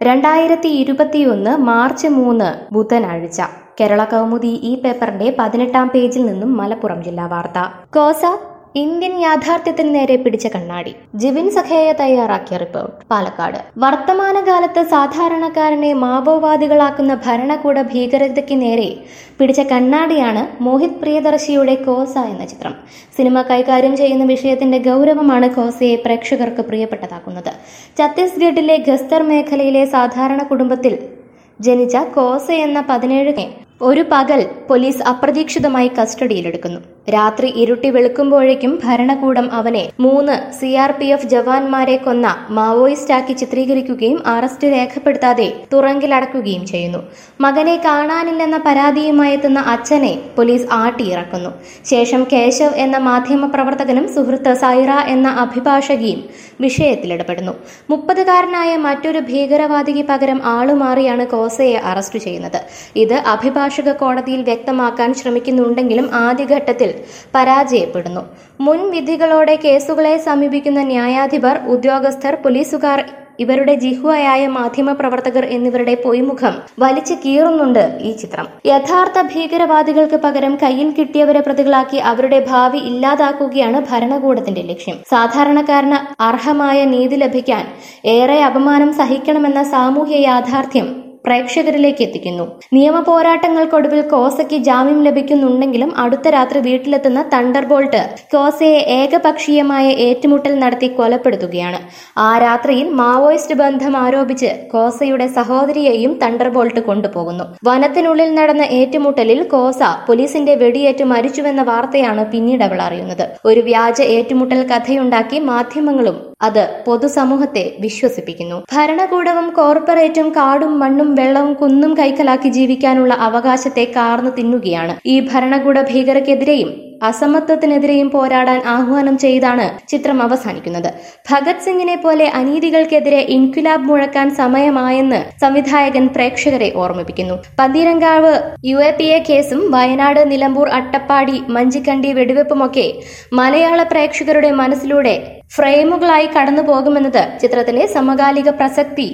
രണ്ടായിരത്തി ഇരുപത്തിയൊന്ന് മാർച്ച് മൂന്ന് ബുധനാഴ്ച കേരള കൗമുദി ഈ പേപ്പറിന്റെ പതിനെട്ടാം പേജിൽ നിന്നും മലപ്പുറം ജില്ലാ വാർത്ത കോസ ഇന്ത്യൻ യാഥാർത്ഥ്യത്തിന് നേരെ പിടിച്ച കണ്ണാടി ജിവിൻ സഖേയ തയ്യാറാക്കിയ റിപ്പോർട്ട് പാലക്കാട് വർത്തമാനകാലത്ത് സാധാരണക്കാരനെ മാവോവാദികളാക്കുന്ന ഭരണകൂട ഭീകരതയ്ക്ക് നേരെ പിടിച്ച കണ്ണാടിയാണ് മോഹിത് പ്രിയദർശിയുടെ കോസ എന്ന ചിത്രം സിനിമ കൈകാര്യം ചെയ്യുന്ന വിഷയത്തിന്റെ ഗൗരവമാണ് കോസയെ പ്രേക്ഷകർക്ക് പ്രിയപ്പെട്ടതാക്കുന്നത് ഛത്തീസ്ഗഡിലെ ഖസ്തർ മേഖലയിലെ സാധാരണ കുടുംബത്തിൽ ജനിച്ച കോസ എന്ന പതിനേഴുകെ ഒരു പകൽ പോലീസ് അപ്രതീക്ഷിതമായി കസ്റ്റഡിയിലെടുക്കുന്നു രാത്രി ഇരുട്ടി വെളുക്കുമ്പോഴേക്കും ഭരണകൂടം അവനെ മൂന്ന് സി ആർ പി എഫ് ജവാന്മാരെ കൊന്ന മാവോയിസ്റ്റാക്കി ചിത്രീകരിക്കുകയും അറസ്റ്റ് രേഖപ്പെടുത്താതെ തുറങ്കിലടക്കുകയും ചെയ്യുന്നു മകനെ കാണാനില്ലെന്ന പരാതിയുമായി എത്തുന്ന അച്ഛനെ പോലീസ് ആട്ടിയിറക്കുന്നു ശേഷം കേശവ് എന്ന മാധ്യമ പ്രവർത്തകനും സുഹൃത്ത് സൈറ എന്ന അഭിഭാഷകയും വിഷയത്തിലിടപെടുന്നു മുപ്പതുകാരനായ മറ്റൊരു ഭീകരവാദിക്ക് പകരം ആളുമാറിയാണ് കോസയെ അറസ്റ്റ് ചെയ്യുന്നത് ഇത് അഭിഭാഷക കോടതിയിൽ വ്യക്തമാക്കാൻ ശ്രമിക്കുന്നുണ്ടെങ്കിലും ആദ്യഘട്ടത്തിൽ പരാജയപ്പെടുന്നു മുൻ വിധികളോടെ കേസുകളെ സമീപിക്കുന്ന ന്യായാധിപർ ഉദ്യോഗസ്ഥർ പോലീസുകാർ ഇവരുടെ ജിഹ്വയായ മാധ്യമപ്രവർത്തകർ എന്നിവരുടെ പൊയ്മുഖം വലിച്ചു കീറുന്നുണ്ട് ഈ ചിത്രം യഥാർത്ഥ ഭീകരവാദികൾക്ക് പകരം കയ്യിൽ കിട്ടിയവരെ പ്രതികളാക്കി അവരുടെ ഭാവി ഇല്ലാതാക്കുകയാണ് ഭരണകൂടത്തിന്റെ ലക്ഷ്യം സാധാരണക്കാരന് അർഹമായ നീതി ലഭിക്കാൻ ഏറെ അപമാനം സഹിക്കണമെന്ന സാമൂഹ്യ യാഥാർത്ഥ്യം പ്രേക്ഷകരിലേക്ക് എത്തിക്കുന്നു നിയമ പോരാട്ടങ്ങൾക്കൊടുവിൽ കോസയ്ക്ക് ജാമ്യം ലഭിക്കുന്നുണ്ടെങ്കിലും അടുത്ത രാത്രി വീട്ടിലെത്തുന്ന തണ്ടർബോൾട്ട് കോസയെ ഏകപക്ഷീയമായ ഏറ്റുമുട്ടൽ നടത്തി കൊലപ്പെടുത്തുകയാണ് ആ രാത്രിയിൽ മാവോയിസ്റ്റ് ബന്ധം ആരോപിച്ച് കോസയുടെ സഹോദരിയെയും തണ്ടർബോൾട്ട് കൊണ്ടുപോകുന്നു വനത്തിനുള്ളിൽ നടന്ന ഏറ്റുമുട്ടലിൽ കോസ പോലീസിന്റെ വെടിയേറ്റ് മരിച്ചുവെന്ന വാർത്തയാണ് പിന്നീട് അവൾ അറിയുന്നത് ഒരു വ്യാജ ഏറ്റുമുട്ടൽ കഥയുണ്ടാക്കി മാധ്യമങ്ങളും അത് പൊതുസമൂഹത്തെ വിശ്വസിപ്പിക്കുന്നു ഭരണകൂടവും കോർപ്പറേറ്റും കാടും മണ്ണും വെള്ളവും കുന്നും കൈക്കലാക്കി ജീവിക്കാനുള്ള അവകാശത്തെ കാർന്നു തിന്നുകയാണ് ഈ ഭരണകൂട ഭീകരക്കെതിരെയും അസമത്വത്തിനെതിരെയും പോരാടാൻ ആഹ്വാനം ചെയ്താണ് ചിത്രം അവസാനിക്കുന്നത് ഭഗത് സിംഗിനെ പോലെ അനീതികൾക്കെതിരെ ഇൻക്വിലാബ് മുഴക്കാൻ സമയമായെന്ന് സംവിധായകൻ പ്രേക്ഷകരെ ഓർമ്മിപ്പിക്കുന്നു Pantheerankavu U A P A കേസും വയനാട് നിലമ്പൂർ അട്ടപ്പാടി മഞ്ചിക്കണ്ടി വെടിവെപ്പുമൊക്കെ മലയാള പ്രേക്ഷകരുടെ മനസ്സിലൂടെ ഫ്രെയിമുകളായി കടന്നു പോകുമെന്നത് ചിത്രത്തിലെ സമകാലിക പ്രസക്തി